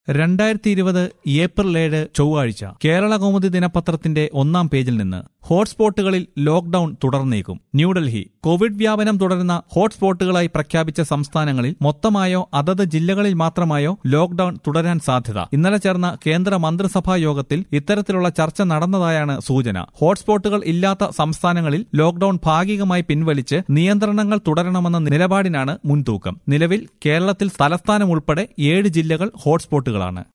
രണ്ടായിരത്തി ഇരുപത് ഏപ്രിൽ ഏഴ് ചൊവ്വാഴ്ച കേരള കൗമുദി ദിനപത്രത്തിന്റെ ഒന്നാം പേജിൽ നിന്ന് ഹോട്ട്സ്പോട്ടുകളിൽ ലോക്ഡൌൺ തുടർന്നേക്കും ന്യൂഡൽഹി കോവിഡ് വ്യാപനം തുടരുന്ന ഹോട്ട്സ്പോട്ടുകളായി പ്രഖ്യാപിച്ച സംസ്ഥാനങ്ങളിൽ മൊത്തമായോ അതത് ജില്ലകളിൽ മാത്രമായോ ലോക്ഡൌൺ തുടരാൻ സാധ്യത ഇന്നലെ ചേർന്ന കേന്ദ്ര മന്ത്രിസഭാ യോഗത്തിൽ ഇത്തരത്തിലുള്ള ചർച്ച നടന്നതായാണ് സൂചന ഹോട്ട്സ്പോട്ടുകൾ ഇല്ലാത്ത സംസ്ഥാനങ്ങളിൽ ലോക്ഡൌൺ ഭാഗികമായി പിൻവലിച്ച് നിയന്ത്രണങ്ങൾ തുടരണമെന്ന നിലപാടിനാണ് മുൻതൂക്കം നിലവിൽ കേരളത്തിൽ തലസ്ഥാനം ഉൾപ്പെടെ ഏഴ് ജില്ലകൾ ഹോട്ട്സ്പോട്ടുകളാണ്